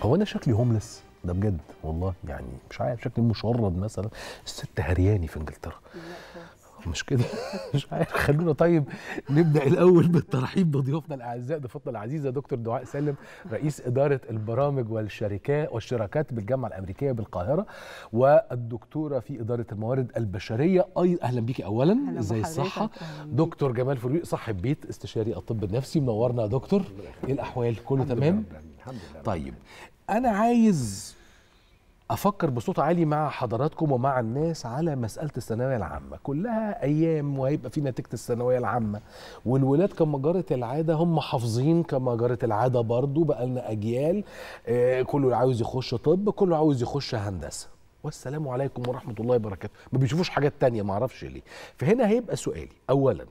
هو انا شكلي هوملس ده بجد والله يعني مش عارف شكلي مشرد مثلا الست هرياني في انجلترا مش كده مش عارف خلونا طيب نبدا الاول بالترحيب بضيوفنا الاعزاء ضيفتنا العزيزه دكتور دعاء سالم رئيس اداره البرامج والشركات والشراكات بالجامعه الامريكيه بالقاهره والدكتوره في اداره الموارد البشريه اي اهلا بيكي اولا أهلاً ازاي بحضرتك، الصحه أهلاً بيك. دكتور جمال فرويق صاحب بيت استشاري الطب النفسي منورنا يا دكتور ايه الاحوال كله تمام الحمد لله طيب انا عايز افكر بصوت عالي مع حضراتكم ومع الناس على مساله الثانويه العامه كلها ايام وهيبقى في نتيجه الثانويه العامه والولاد كما جرت العاده هم حافظين كما جرت العاده برضو بقالنا اجيال آه كله عاوز يخش طب كله عاوز يخش هندسه والسلام عليكم ورحمه الله وبركاته ما بيشوفوش حاجات تانية ما اعرفش ليه فهنا هيبقى سؤالي اولا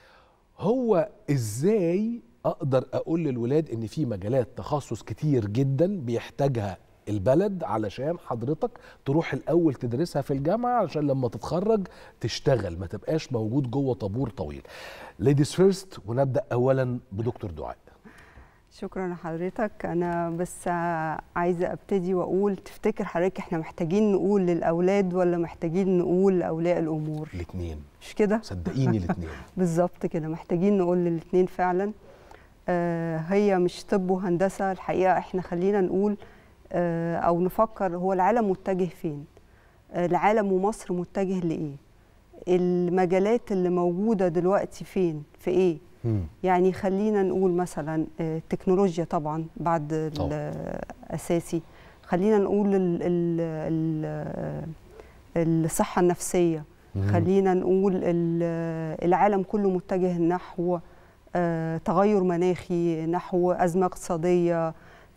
هو ازاي اقدر اقول للولاد ان في مجالات تخصص كتير جدا بيحتاجها البلد علشان حضرتك تروح الاول تدرسها في الجامعه علشان لما تتخرج تشتغل ما تبقاش موجود جوه طابور طويل ليديز فيرست ونبدا اولا بدكتور دعاء شكرا لحضرتك انا بس عايزه ابتدي واقول تفتكر حضرتك احنا محتاجين نقول للاولاد ولا محتاجين نقول لاولياء الامور الاثنين مش كده صدقيني الاثنين بالظبط كده محتاجين نقول للاثنين فعلا آه هي مش طب وهندسه الحقيقه احنا خلينا نقول آه او نفكر هو العالم متجه فين آه العالم ومصر متجه لايه المجالات اللي موجوده دلوقتي فين في ايه مم. يعني خلينا نقول مثلا آه، التكنولوجيا طبعا بعد طبعاً. الاساسي خلينا نقول ال ال ال الصحه النفسيه مم. خلينا نقول ال- العالم كله متجه نحو آه، تغير مناخي نحو ازمه اقتصاديه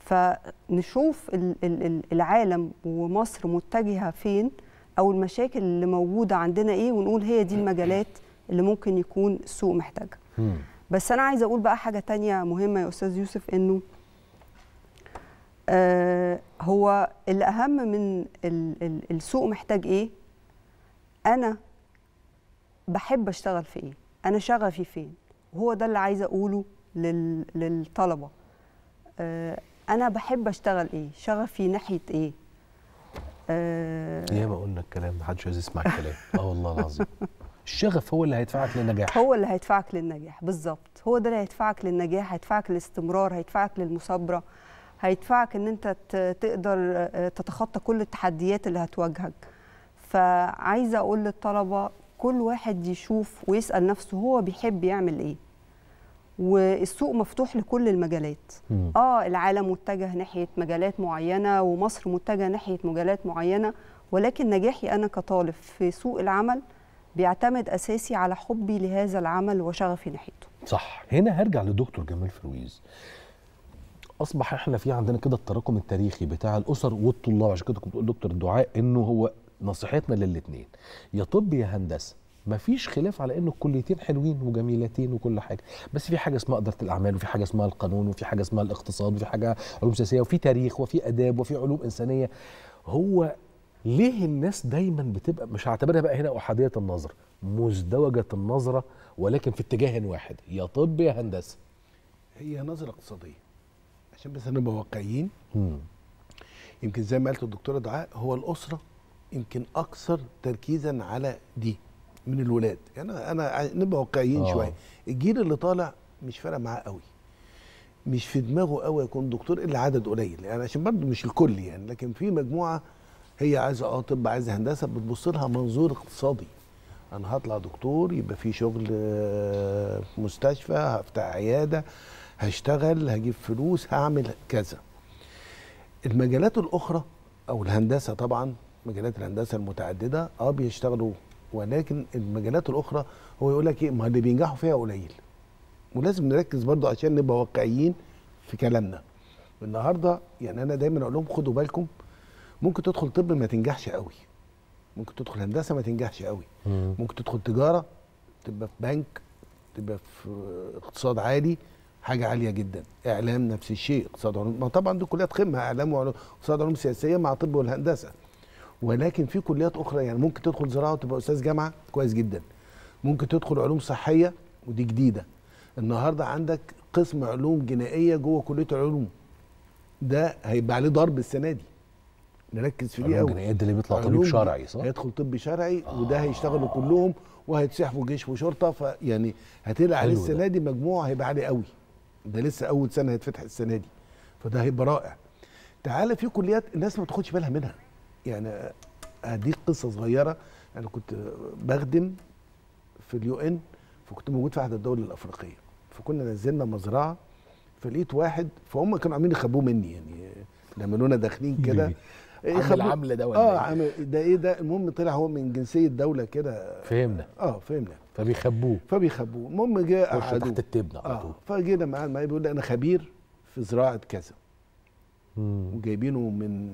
فنشوف ال- ال- ال- العالم ومصر متجهه فين او المشاكل اللي موجوده عندنا ايه ونقول هي دي المجالات اللي ممكن يكون السوق محتاجها مم. بس انا عايزه اقول بقى حاجه تانية مهمه يا استاذ يوسف انه آه هو الاهم من ال ال السوق محتاج ايه انا بحب اشتغل في ايه انا شغفي فين وهو ده اللي عايزه اقوله لل للطلبه آه انا بحب اشتغل ايه شغفي ناحيه ايه آه ياما قلنا الكلام محدش عايز يسمع الكلام اه والله العظيم الشغف هو اللي هيدفعك للنجاح هو اللي هيدفعك للنجاح بالظبط هو ده اللي هيدفعك للنجاح هيدفعك للاستمرار هيدفعك للمثابره هيدفعك ان انت ت- تقدر آه، تتخطى كل التحديات اللي هتواجهك فعايزه اقول للطلبه كل واحد يشوف ويسال نفسه هو بيحب يعمل ايه والسوق مفتوح لكل المجالات مم. اه العالم متجه ناحيه مجالات معينه ومصر متجهه ناحيه مجالات معينه ولكن نجاحي انا كطالب في سوق العمل بيعتمد اساسي على حبي لهذا العمل وشغفي ناحيته صح هنا هرجع لدكتور جمال فرويز اصبح احنا في عندنا كده التراكم التاريخي بتاع الاسر والطلاب عشان كده كنت بقول دكتور الدعاء انه هو نصيحتنا للاثنين يا طب يا هندسه مفيش خلاف على انه الكليتين حلوين وجميلتين وكل حاجه بس في حاجه اسمها اداره الاعمال وفي حاجه اسمها القانون وفي حاجه اسمها الاقتصاد وفي حاجه علوم سياسيه وفي تاريخ وفي اداب وفي علوم انسانيه هو ليه الناس دايما بتبقى مش هعتبرها بقى هنا احاديه النظر مزدوجه النظره ولكن في اتجاه واحد يا طب يا هندسه هي نظره اقتصاديه عشان بس نبقى واقعيين مم. يمكن زي ما قالت الدكتوره دعاء هو الاسره يمكن اكثر تركيزا على دي من الولاد يعني انا أنا ع- نبقى واقعيين آه. شويه الجيل اللي طالع مش فارق معاه قوي مش في دماغه قوي يكون دكتور الا عدد قليل يعني عشان برضه مش الكل يعني لكن في مجموعه هي عايزه اه طب عايزه هندسه بتبص لها منظور اقتصادي انا هطلع دكتور يبقى في شغل آه، في مستشفى هفتح عياده هشتغل هجيب فلوس هعمل كذا المجالات الاخرى او الهندسه طبعا مجالات الهندسه المتعدده اه بيشتغلوا ولكن المجالات الاخرى هو يقول لك ايه ما اللي بينجحوا فيها قليل ولازم نركز برضو عشان نبقى واقعيين في كلامنا النهارده يعني انا دايما اقول لهم خدوا بالكم ممكن تدخل طب ما تنجحش قوي ممكن تدخل هندسه ما تنجحش قوي مم. ممكن تدخل تجاره تبقى في بنك تبقى في اقتصاد عالي حاجه عاليه جدا اعلام نفس الشيء اقتصاد علوم ما طبعا دي كليات قمه اعلام وعلوم اقتصاد علوم سياسيه مع طب والهندسه ولكن في كليات اخرى يعني ممكن تدخل زراعه وتبقى استاذ جامعه كويس جدا ممكن تدخل علوم صحيه ودي جديده النهارده عندك قسم علوم جنائيه جوه كليه العلوم ده هيبقى عليه ضرب السنه دي نركز في دي علوم قوي جنائيات ده اللي بيطلع علوم طبيب دي شرعي صح؟ هيدخل طب شرعي آه. وده هيشتغلوا كلهم وهيتسحبوا جيش وشرطه فيعني هتلاقي عليه حلو ده. السنه دي مجموع هيبقى عالي قوي ده لسه اول سنه هيتفتح السنه دي فده هيبقى رائع تعالى في كليات الناس ما بتاخدش بالها منها يعني هديك قصه صغيره انا كنت بخدم في اليو ان فكنت موجود في احد الدول الافريقيه فكنا نزلنا مزرعه فلقيت واحد فهم كانوا عاملين يخبوه مني يعني لما لنا داخلين كده عامل يخبوا- عامله ده ولا اه إيه؟ عامل ده ايه ده المهم طلع هو من جنسيه دوله كده فهمنا اه فهمنا فبيخبوه فبيخبوه المهم جه خش قعدوه تحت التبنه على اه طول فجينا معاه معايا بيقول لي انا خبير في زراعه كذا مم. وجايبينه من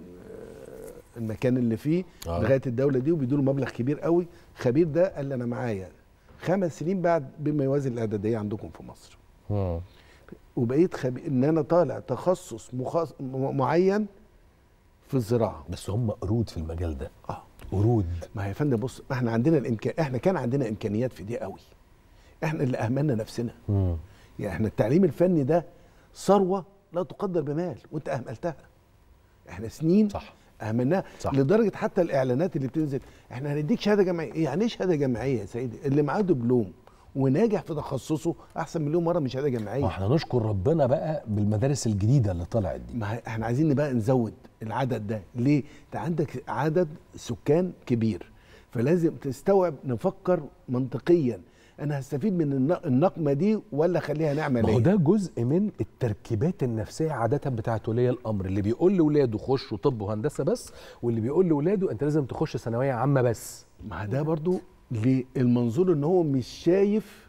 آه، المكان اللي فيه آه. لغايه الدوله دي وبيدوا له مبلغ كبير قوي خبير ده قال لي انا معايا خمس سنين بعد بما يوازي الاعداديه عندكم في مصر مم. وبقيت خبير ان انا طالع تخصص مخص... م- معين في الزراعه بس هم قرود في المجال ده اه قرود ما هي يا فندم بص احنا عندنا الامكان احنا كان عندنا امكانيات في دي قوي احنا اللي اهملنا نفسنا مم. يعني احنا التعليم الفني ده ثروه لا تقدر بمال وانت اهملتها احنا سنين صح اهملناها صح. لدرجه حتى الاعلانات اللي بتنزل احنا هنديك شهاده جامعيه إيه يعني ايه شهاده جامعيه يا سيدي اللي معاه دبلوم وناجح في تخصصه احسن مليون مره من شهاده جامعيه واحنا نشكر ربنا بقى بالمدارس الجديده اللي طلعت دي ما هي- احنا عايزين بقى نزود العدد ده ليه انت عندك عدد سكان كبير فلازم تستوعب نفكر منطقيا انا هستفيد من الن- النقمه دي ولا اخليها نعمه ما هو ليه ده جزء من التركيبات النفسيه عاده بتاعت ولي الامر اللي بيقول لاولاده خشوا طب وهندسه بس واللي بيقول لاولاده انت لازم تخش ثانويه عامه بس ما ده برضو للمنظور ان هو مش شايف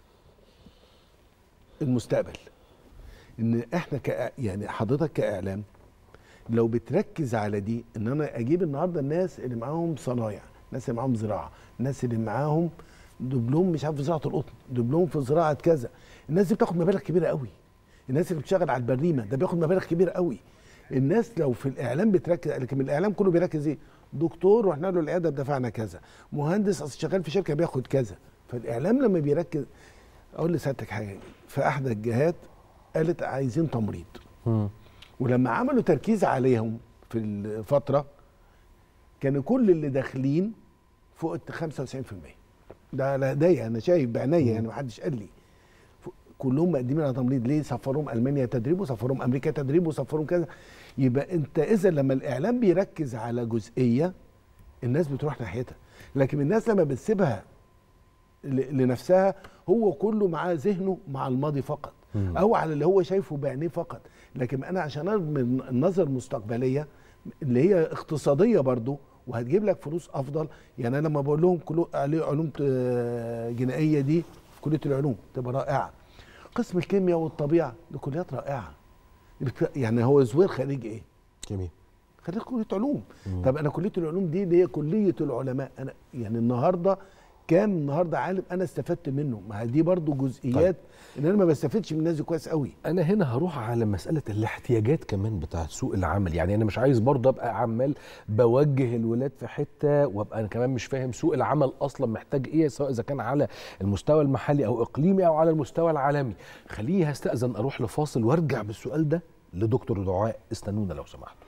المستقبل ان احنا ك يعني حضرتك كاعلام لو بتركز على دي ان انا اجيب النهارده الناس اللي معاهم صنايع الناس اللي معاهم زراعه الناس اللي معاهم دبلوم مش عارف في زراعه القطن دبلوم في زراعه كذا الناس دي بتاخد مبالغ كبيره قوي الناس اللي بتشتغل على البريمه ده بياخد مبالغ كبيره قوي الناس لو في الاعلام بتركز لكن الاعلام كله بيركز ايه دكتور رحنا له العياده دفعنا كذا مهندس اصل شغال في شركه بياخد كذا فالاعلام لما بيركز اقول لسيادتك حاجه في احدى الجهات قالت عايزين تمريض ولما عملوا تركيز عليهم في الفتره كان كل اللي داخلين فوق ال 95% ده على ايديا انا شايف بعينيا يعني ما حدش قال لي ف- كلهم مقدمين على تمريض ليه سفروهم المانيا تدريب وسفروهم امريكا تدريب وسفروهم كذا يبقى انت اذا لما الاعلام بيركز على جزئيه الناس بتروح ناحيتها لكن الناس لما بتسيبها ل- لنفسها هو كله معاه ذهنه مع الماضي فقط مم. او على اللي هو شايفه بعينيه فقط لكن انا عشان ارمي النظر المستقبليه اللي هي اقتصاديه برضو وهتجيب لك فلوس افضل يعني انا لما بقول لهم كلو عليه علوم آه، جنائيه دي في كليه العلوم تبقى رائعه قسم الكيمياء والطبيعه دي كليات رائعه يعني هو زوير خريج ايه جميل خريج كليه علوم مم. طب انا كليه العلوم دي اللي هي كليه العلماء انا يعني النهارده كام النهارده عالم انا استفدت منه ما هي دي برضو جزئيات ان انا ما بستفدش من الناس دي كويس قوي انا هنا هروح على مساله الاحتياجات كمان بتاعت سوق العمل يعني انا مش عايز برضه ابقى عمال بوجه الولاد في حته وابقى انا كمان مش فاهم سوق العمل اصلا محتاج ايه سواء اذا كان على المستوى المحلي او اقليمي او على المستوى العالمي خليني هستاذن اروح لفاصل وارجع بالسؤال ده لدكتور دعاء استنونا لو سمحتوا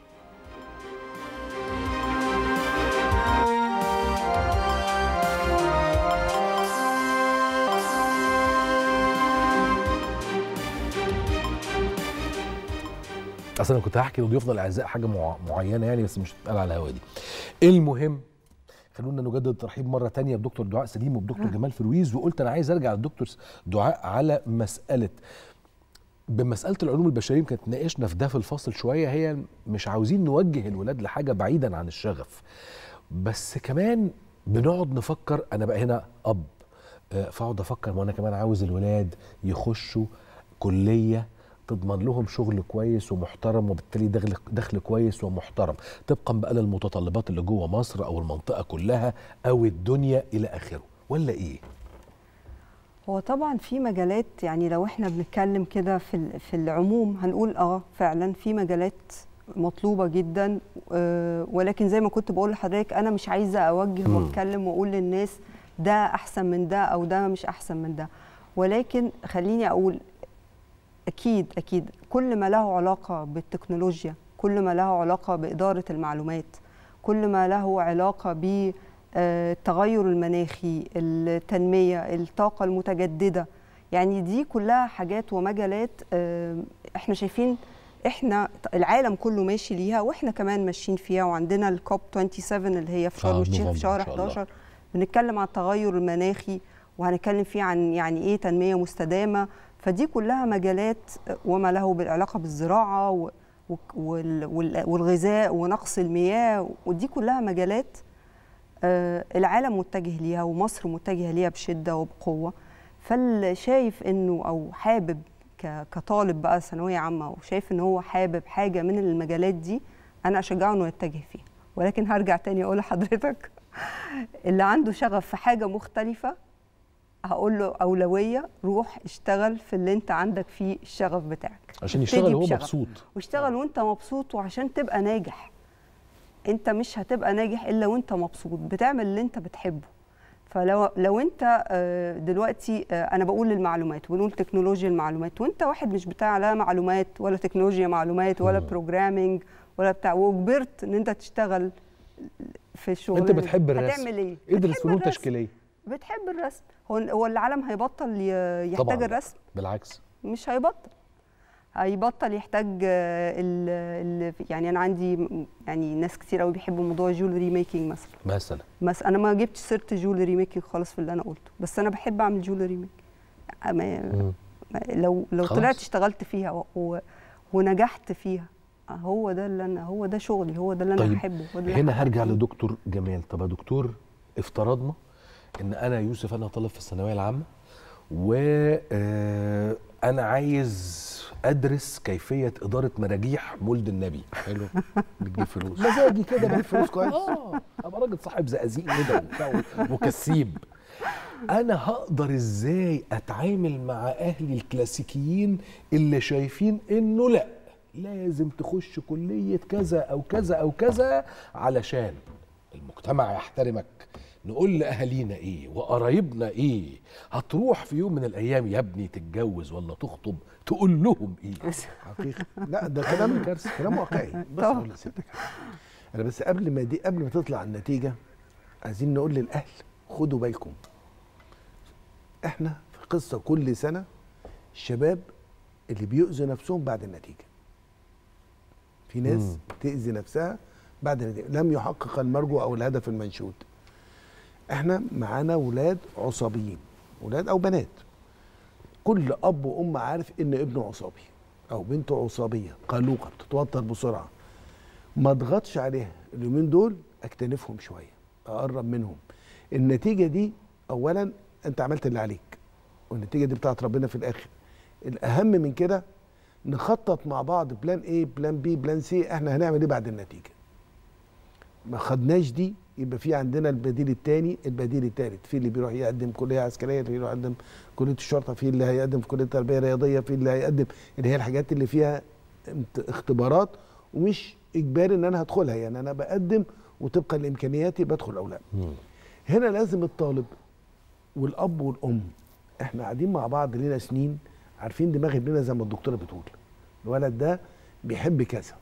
اصل انا كنت هحكي لضيوفنا الاعزاء حاجه مع... معينه يعني بس مش هتتقال على الهوا دي المهم خلونا نجدد الترحيب مره تانية بدكتور دعاء سليم وبدكتور جمال فرويز وقلت انا عايز ارجع للدكتور دعاء على مساله بمساله العلوم البشريه يمكن اتناقشنا في ده في الفاصل شويه هي مش عاوزين نوجه الولاد لحاجه بعيدا عن الشغف بس كمان بنقعد نفكر انا بقى هنا اب آه، فاقعد افكر وانا كمان عاوز الولاد يخشوا كليه تضمن لهم شغل كويس ومحترم وبالتالي دخل دخل كويس ومحترم طبقا بقى للمتطلبات اللي جوه مصر او المنطقه كلها او الدنيا الى اخره ولا ايه؟ هو طبعا في مجالات يعني لو احنا بنتكلم كده في ال- في العموم هنقول اه فعلا في مجالات مطلوبه جدا آه، ولكن زي ما كنت بقول لحضرتك انا مش عايزه اوجه مم. واتكلم واقول للناس ده احسن من ده او ده مش احسن من ده ولكن خليني اقول اكيد اكيد كل ما له علاقه بالتكنولوجيا كل ما له علاقه باداره المعلومات كل ما له علاقه بالتغير المناخي التنميه الطاقه المتجدده يعني دي كلها حاجات ومجالات آه، احنا شايفين احنا العالم كله ماشي ليها واحنا كمان ماشيين فيها وعندنا الكوب 27 اللي هي في شرم آه، الشيخ نوفمبر في شهر إن شاء الله. 11 بنتكلم عن التغير المناخي وهنتكلم فيه عن يعني ايه تنميه مستدامه فدي كلها مجالات وما له بالعلاقه بالزراعه و- و- وال- وال- والغذاء ونقص المياه ودي كلها مجالات آه، العالم متجه ليها ومصر متجهه ليها بشده وبقوه فاللي شايف انه او حابب ك- كطالب بقى ثانويه عامه وشايف ان هو حابب حاجه من المجالات دي انا اشجعه انه يتجه فيها ولكن هرجع تاني اقول لحضرتك اللي عنده شغف في حاجه مختلفه هقول له اولويه روح اشتغل في اللي انت عندك فيه الشغف بتاعك عشان ابتدي يشتغل هو بشغف. مبسوط واشتغل وانت مبسوط وعشان تبقى ناجح انت مش هتبقى ناجح الا وانت مبسوط بتعمل اللي انت بتحبه فلو لو انت آه، دلوقتي آه، انا بقول المعلومات ونقول تكنولوجيا المعلومات وانت واحد مش بتاع لا معلومات ولا تكنولوجيا معلومات ولا مم. بروجرامينج ولا بتاع واجبرت ان انت تشتغل في الشغل انت بتحب الرسم هتعمل ايه ادرس بتحب فنون الرسم. تشكيليه بتحب الرسم هو هو العالم هيبطل ي- يحتاج طبعاً. الرسم بالعكس مش هيبطل هيبطل يحتاج آه، ال ال يعني انا عندي م- يعني ناس كتير قوي بيحبوا موضوع الجولري ميكنج مثلا مثلا بس انا ما جبتش سيره الجولري ميكنج خالص في اللي انا قلته بس انا بحب اعمل جولري ميكنج مم. لو لو خلاص. طلعت اشتغلت فيها و- و ونجحت فيها هو ده اللي انا هو ده شغلي هو ده اللي انا طيب، بحبه هو ده اللي هنا أنا هرجع بحبه. لدكتور جمال طب يا دكتور افترضنا ان انا يوسف انا طالب في الثانويه العامه و آه، انا عايز ادرس كيفيه اداره مراجيح مولد النبي حلو بتجيب فلوس مزاجي كده بتجيب فلوس كويس اه ابقى راجل صاحب زقازيق كده وبتاع وكسيب انا هقدر ازاي اتعامل مع اهلي الكلاسيكيين اللي شايفين انه لا لازم تخش كليه كذا او كذا او كذا علشان المجتمع يحترمك نقول لاهالينا ايه وقرايبنا ايه هتروح في يوم من الايام يا ابني تتجوز ولا تخطب تقول لهم ايه حقيقي لا ده كلام كارثة. كلام واقعي بس طبعا. اقول لسيادتك حاجة. انا بس قبل ما دي قبل ما تطلع النتيجه عايزين نقول للاهل خدوا بالكم احنا في قصه كل سنه الشباب اللي بيؤذوا نفسهم بعد النتيجه في ناس مم. تأذي نفسها بعد النتيجه لم يحقق المرجو او الهدف المنشود احنا معانا ولاد عصابيين ولاد او بنات كل اب وام عارف ان ابنه عصابي او بنته عصابيه قلوقه بتتوتر بسرعه ما اضغطش عليها اليومين دول اكتنفهم شويه اقرب منهم النتيجه دي اولا انت عملت اللي عليك والنتيجه دي بتاعت ربنا في الاخر الاهم من كده نخطط مع بعض بلان ايه بلان بي بلان سي احنا هنعمل ايه بعد النتيجه ما خدناش دي يبقى في عندنا البديل الثاني البديل الثالث في اللي بيروح يقدم كليه عسكريه في اللي يروح يقدم كليه الشرطه في اللي هيقدم في كليه تربيه رياضيه في اللي هيقدم اللي هي الحاجات اللي فيها امت- اختبارات ومش اجباري ان انا هدخلها يعني انا بقدم وطبقا لامكانياتي بدخل او لا هنا لازم الطالب والاب والام احنا قاعدين مع بعض لينا سنين عارفين دماغ ابننا زي ما الدكتوره بتقول الولد ده بيحب كذا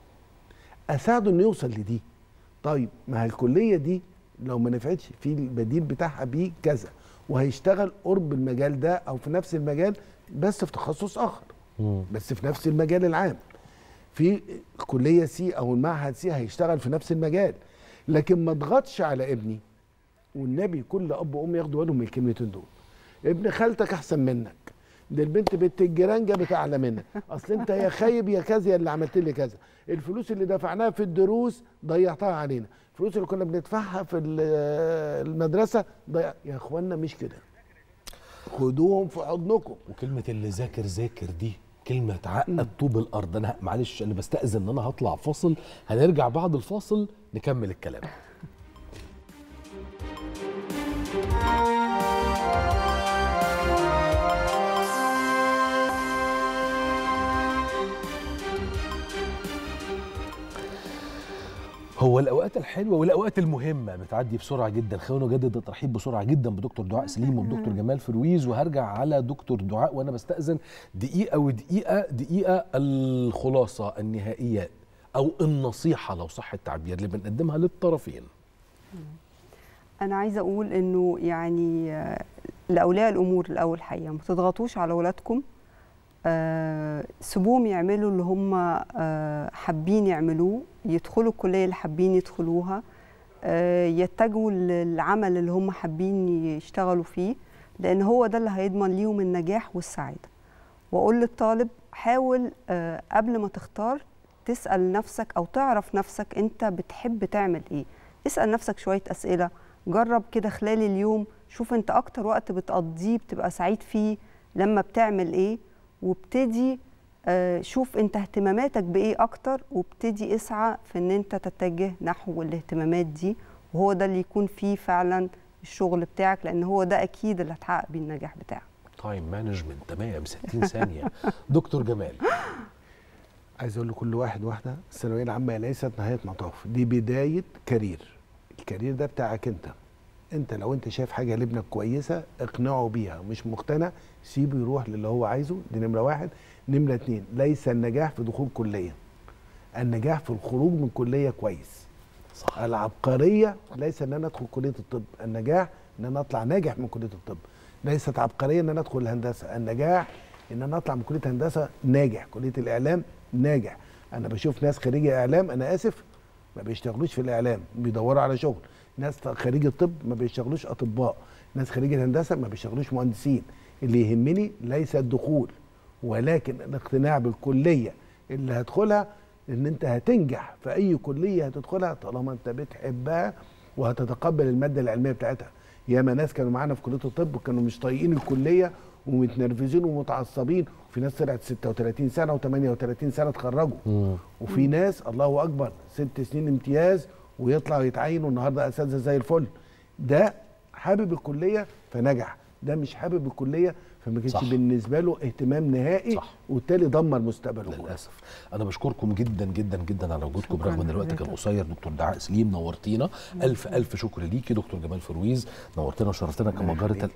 اساعده انه يوصل لدي طيب ما هي الكليه دي لو ما نفعتش في البديل بتاعها بيه كذا وهيشتغل قرب المجال ده او في نفس المجال بس في تخصص اخر مم. بس في نفس المجال العام في كليه سي او المعهد سي هيشتغل في نفس المجال لكن ما اضغطش على ابني والنبي كل اب وام ياخدوا بالهم من الكلمتين دول ابن خالتك احسن منك ده البنت بنت الجيران جابت اعلى منك اصل انت يا خايب يا كذا يا اللي عملت لي كذا الفلوس اللي دفعناها في الدروس ضيعتها علينا الفلوس اللي كنا بندفعها في ال- المدرسه ضيع يا اخوانا مش كده خدوهم في حضنكم وكلمة اللي ذاكر ذاكر دي كلمة تعقد طوب الأرض أنا معلش أنا بستأذن إن أنا هطلع فاصل هنرجع بعد الفاصل نكمل الكلام هو والاوقات الحلوه والاوقات المهمه بتعدي بسرعه جدا خلونا نجدد الترحيب بسرعه جدا بدكتور دعاء سليم وبدكتور جمال فرويز وهرجع على دكتور دعاء وانا بستاذن دقيقه ودقيقه دقيقه الخلاصه النهائيه او النصيحه لو صح التعبير اللي بنقدمها للطرفين انا عايزه اقول انه يعني آه، لاولياء الامور الاول حقيقه ما تضغطوش على اولادكم آه، سيبوهم يعملوا اللي هم آه، حابين يعملوه يدخلوا الكليه اللي حابين يدخلوها آه، يتجهوا للعمل اللي هم حابين يشتغلوا فيه لان هو ده اللي هيضمن ليهم النجاح والسعاده واقول للطالب حاول آه، قبل ما تختار تسال نفسك او تعرف نفسك انت بتحب تعمل ايه اسال نفسك شويه اسئله جرب كده خلال اليوم شوف انت اكتر وقت بتقضيه بتبقى سعيد فيه لما بتعمل ايه وابتدي آه، شوف انت اهتماماتك بايه اكتر وابتدي اسعى في ان انت تتجه نحو الاهتمامات دي وهو ده اللي يكون فيه فعلا الشغل بتاعك لان هو ده اكيد اللي هتحقق بيه النجاح بتاعك تايم مانجمنت تمام 60 ثانيه دكتور جمال عايز اقول لكل واحد واحده الثانويه العامه ليست نهايه مطاف دي بدايه كارير الكارير ده بتاعك انت انت لو انت شايف حاجه لابنك كويسه اقنعه بيها مش مقتنع سيبه يروح للي هو عايزه دي نمره واحد نمره اتنين ليس النجاح في دخول كليه النجاح في الخروج من كليه كويس صح العبقريه ليس ان انا ادخل كليه الطب النجاح ان انا اطلع ناجح من كليه الطب ليست عبقريه ان انا ادخل الهندسه النجاح ان انا اطلع من كليه هندسه ناجح كليه الاعلام ناجح انا بشوف ناس خريجه اعلام انا اسف ما بيشتغلوش في الاعلام بيدوروا على شغل ناس خريج الطب ما بيشتغلوش اطباء ناس خريج الهندسه ما بيشتغلوش مهندسين اللي يهمني ليس الدخول ولكن الاقتناع بالكليه اللي هدخلها ان انت هتنجح في اي كليه هتدخلها طالما انت بتحبها وهتتقبل الماده العلميه بتاعتها ياما ناس كانوا معانا في كليه الطب وكانوا مش طايقين الكليه ومتنرفزين ومتعصبين وفي ناس طلعت 36 سنه و38 سنه اتخرجوا مم. وفي ناس الله اكبر ست سنين امتياز ويطلع يتعين والنهارده اساتذه زي الفل ده حابب الكليه فنجح ده مش حابب الكليه فما كانش صح. بالنسبه له اهتمام نهائي صح. وبالتالي دمر مستقبله كله. للاسف انا بشكركم جدا جدا جدا على وجودكم شكراً برغم ان الوقت كان لحضرتك. قصير دكتور دعاء سليم نورتينا الف الف شكر ليكي دكتور جمال فرويز نورتنا وشرفتنا الله كمجره ال... يخليك.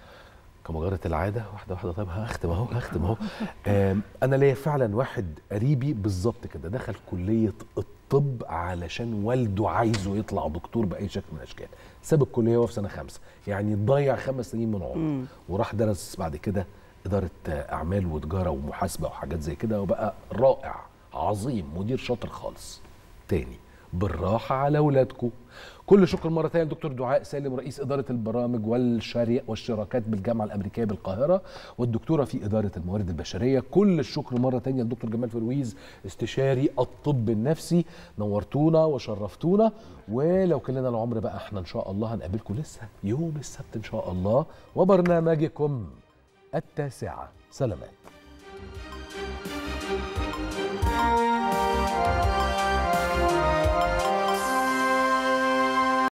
كمجرة العادة واحدة واحدة طيب هختم اهو هختم اهو آم، أنا ليا فعلا واحد قريبي بالظبط كده دخل كلية الطب علشان والده عايزه يطلع دكتور بأي شكل من الأشكال ساب الكلية وهو في سنة خمسة يعني ضيع خمس سنين من عمره وراح درس بعد كده إدارة آه، أعمال وتجارة ومحاسبة وحاجات زي كده وبقى رائع عظيم مدير شاطر خالص تاني بالراحة على أولادكم كل شكر مرة تانية لدكتور دعاء سالم رئيس إدارة البرامج والشري والشراكات بالجامعة الأمريكية بالقاهرة والدكتورة في إدارة الموارد البشرية كل الشكر مرة تانية لدكتور جمال فرويز استشاري الطب النفسي نورتونا وشرفتونا ولو كان لنا العمر بقى احنا إن شاء الله هنقابلكم لسه يوم السبت إن شاء الله وبرنامجكم التاسعة سلامات